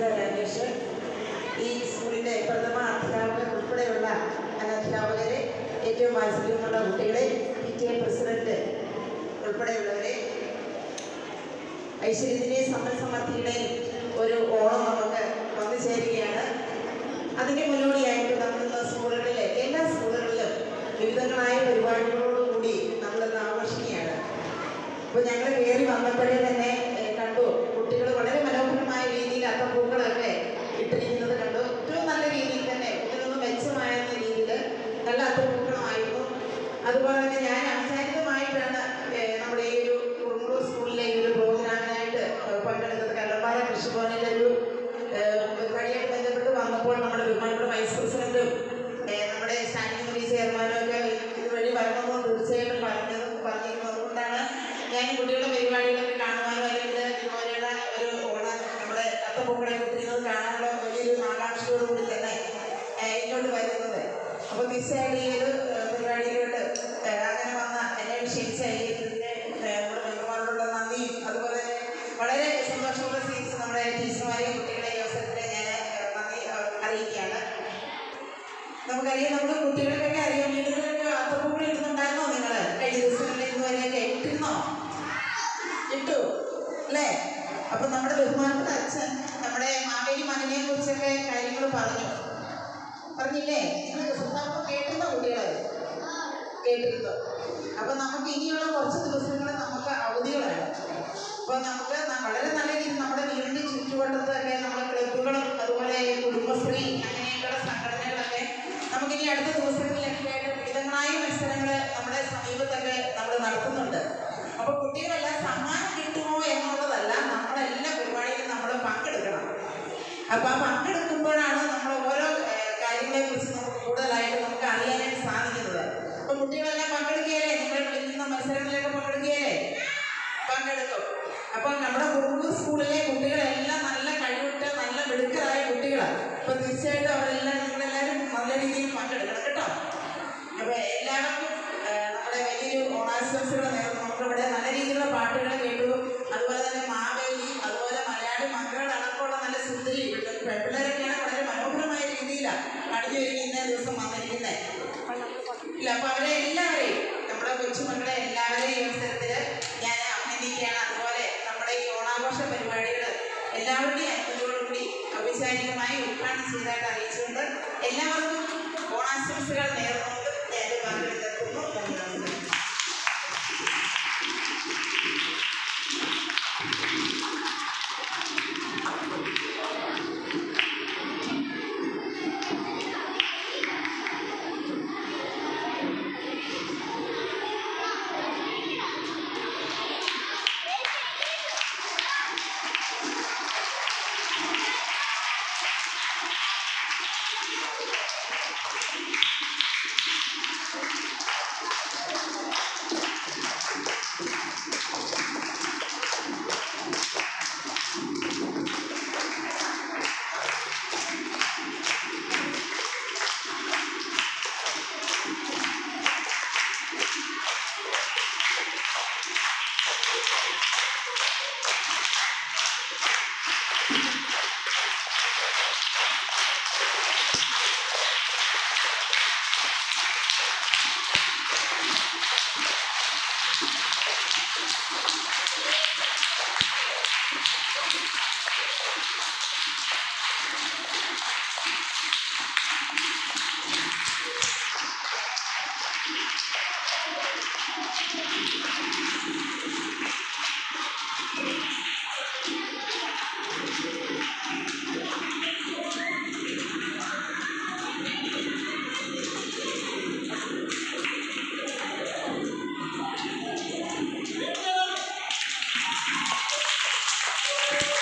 രാജേഷ് ഈ സ്കൂളിൻ്റെ പ്രഥമ അധ്യാപകർ ഉൾപ്പെടെയുള്ള അനധ്യാപകരെ ഏറ്റവും വാത്സല്യമുള്ള കുട്ടികളെ പി ടി എ പ്രസിഡന്റ് ഉൾപ്പെടെയുള്ളവരെ ഐശ്വര്യത്തിൻ്റെയും സമ്പൽ സമൃദ്ധിയുടെയും ഒരു ഓണം നമുക്ക് വന്നു ചേരുകയാണ് അതിൻ്റെ മുന്നോടിയായിട്ട് നമ്മളിന്ന് സ്കൂളുകളിലെ എല്ലാ സ്കൂളുകളിലും വിവിധങ്ങളായ പരിപാടികളോടുകൂടി നമ്മളിന്ന് ആഘോഷിക്കുകയാണ് അപ്പോൾ ഞങ്ങൾ കയറി വന്നപ്പോഴേ തന്നെ ഏഹ്, കണ്ടു കുട്ടികൾ വളരെ മനോഹരമായ രീതിയിൽ അത്തപ്പൂക്കളൊക്കെ ഇട്ടിരിക്കുന്നത് കണ്ടു ഏറ്റവും നല്ല രീതിയിൽ തന്നെ ഇതിനൊന്നും മെച്ചമായ രീതിയിൽ നല്ല അത്തപ്പൂക്കളമായിരുന്നു അതുപോലെ തന്നെ ഞാൻ ഔപചാരികമായിട്ടാണ് ഏഹ്, നമ്മുടെ ഈ ഒരു കുറുമുളൂർ സ്കൂളിലെ ഈ ഒരു പ്രോഗ്രാമിനായിട്ട് ഏഹ്, പങ്കെടുത്തത് കല്ലമ്പാറ കൃഷിഭവനിലെ ഒരു ഏഹ്, പരിപാടിയായിട്ട് ബന്ധപ്പെട്ട് വന്നപ്പോൾ നമ്മുടെ ബഹുമാനപ്പെട്ട വൈസ് പ്രസിഡന്റും ഏഹ്, നമ്മുടെ സ്റ്റാൻഡിംഗ് കമ്മിറ്റി ചെയർമാനും ഒക്കെ ഇതുവഴി വരണമെന്ന് തീർച്ചയായിട്ടും പറഞ്ഞത് പറഞ്ഞിരുന്നു അതുകൊണ്ടാണ് ഞാൻ കുട്ടികളുടെ പരിപാടികളൊക്കെ കാണുവാനോ അല്ലെങ്കിൽ ഇതുപോലെയുള്ള ഒരു ഓണ നമ്മുടെ അത്തപ്പൂക്കളെ കുത്തിരിക്കുന്നത് കാണാനുള്ള വലിയൊരു ആകാംക്ഷയോട് കൂടി തന്നെ ഏഹ്, ഇങ്ങോട്ട് വരുന്നത് അപ്പോൾ തീർച്ചയായിട്ടും ഈ ഒരു ഏഹ്, പരിപാടിയിലോട്ട് ഏഹ്, അങ്ങനെ വന്ന എന്നെ ക്ഷണിച്ച ഈ ഇതിൻ്റെ നമ്മുടെ മെമ്പർമാരോടുള്ള നന്ദിയും അതുപോലെ തന്നെ വളരെ സന്തോഷമുള്ള സീറ്റ്സ് നമ്മുടെ ടീച്ചർമാരെയും കുട്ടികളെ ഈ അവസരത്തിൽ ഞാൻ ഏഹ്, നന്ദി ഏഹ്, അറിയിക്കുകയാണ് നമുക്കറിയാം നമ്മുടെ കുട്ടികൾക്കൊക്കെ അറിയാം വീടുകളിലൊക്കെ അത്തപ്പൂക്കൾ ഇടുന്നുണ്ടായിരുന്നോ നിങ്ങൾ കഴിഞ്ഞ ദിവസങ്ങളിൽ ഇന്നുവരെയൊക്കെ ഇട്ടിരുന്നോ ഇട്ടു അല്ലേ അപ്പൊ നമ്മുടെ ബഹുമാനപ്പെട്ട അച്ഛൻ നമ്മുടെ മാവേലി മകനെ കുറിച്ചൊക്കെ കാര്യങ്ങൾ പറഞ്ഞു പറഞ്ഞില്ലേ നിങ്ങൾ ശ്രദ്ധാപൂർവ്വം കേട്ടിരുന്നോ കുട്ടികളെ കേട്ടിരുന്നു അപ്പൊ നമുക്ക് ഇനിയുള്ള കുറച്ച് ദിവസങ്ങൾ നമുക്ക് അവധികളാണ് അപ്പൊ നമുക്ക് ന- വളരെ നല്ല രീതിയിൽ നമ്മുടെ വീടിന്റെ ചുറ്റുവട്ടത്തൊക്കെ നമ്മുടെ ക്ലബുകളും അതുപോലെ ഈ കുടുംബശ്രീ അങ്ങനെയൊക്കെയുള്ള സംഘടനകളൊക്കെ നമുക്കിനി അടുത്ത ദിവസങ്ങളിലൊക്കെ ആയിട്ട് വിവിധങ്ങളായ മത്സരങ്ങൾ നമ്മുടെ സമീപത്തൊക്കെ നമ്മൾ നടത്തുന്നുണ്ട് അപ്പൊ കുട്ടികളെല്ലാം സമ്മാനം കിട്ടുമോ എന്നുള്ളതല്ല നമ്മളെല്ലാ പരിപാടിയിലും നമ്മൾ പങ്കെടുക്കണം അപ്പൊ ആ പങ്കെടുക്കുമ്പോഴാണ് നമ്മൾ ഓരോ കാര്യങ്ങളെ കുറിച്ച് നമുക്ക് കൂടുതലായിട്ട് നമുക്ക് അറിയാനായിട്ട് സാധിക്കുന്നത് അപ്പൊ കുട്ടികളെല്ലാം പങ്കെടുക്കുകയല്ലേ നിങ്ങൾ വിളിക്കുന്ന മത്സരങ്ങളിലൊക്കെ പങ്കെടുക്കുകയല്ലേ പങ്കെടുക്കും അപ്പൊ നമ്മുടെ കുറുമ്പൂർ സ്കൂളിലെ കുട്ടികളെല്ലാം നല്ല കഴിവുറ്റ നല്ല മിടുക്കരായ കുട്ടികളാണ് അപ്പൊ തീർച്ചയായിട്ടും അവരെല്ലാം നിങ്ങളെല്ലാവരും നല്ല രീതിയിൽ പങ്കെടുക്കണം കേട്ടോ അപ്പൊ എല്ലാവർക്കും ആ, നമ്മുടെ വലിയൊരു ഓണാശംസകൾ നേർന്നു നമുക്കിവിടെ നല്ല രീതിയിലുള്ള പാട്ടുകൾ കേട്ടു അതുപോലെ തന്നെ മാവേലി അതുപോലെ മലയാളി മക്കൾ അടക്കമുള്ള നല്ല സുന്ദരി പെൺപിള്ളേരൊക്കെയാണ് വളരെ മനോഹരമായ രീതിയിലാണ് അടിഞ്ഞു ഒരുങ്ങി ഇന്നേ ദിവസം വന്നിരിക്കുന്നത് ഇല്ല അപ്പൊ അവരെ എല്ലാവരെയും നമ്മുടെ കൊച്ചുമക്കളെ എല്ലാവരെയും ഈ അവസരത്തില് ഞാൻ അഭിനന്ദിക്കുകയാണ് അതുപോലെ നമ്മുടെ ഈ ഓണാഘോഷ പരിപാടികൾ എല്ലാവരുടെയും അനുമതിയോടുകൂടി ഔപചാരികമായി ഉദ്ഘാടനം ചെയ്തതായിട്ട് അറിയിച്ചുകൊണ്ട് എല്ലാവർക്കും ഓണാശംസകൾ നേർന്നുകൊണ്ട് ഞാൻ എൻ്റെ വാക്കുകൾ നിർത്തുന്നു നന്ദി നമസ്കാരം Thank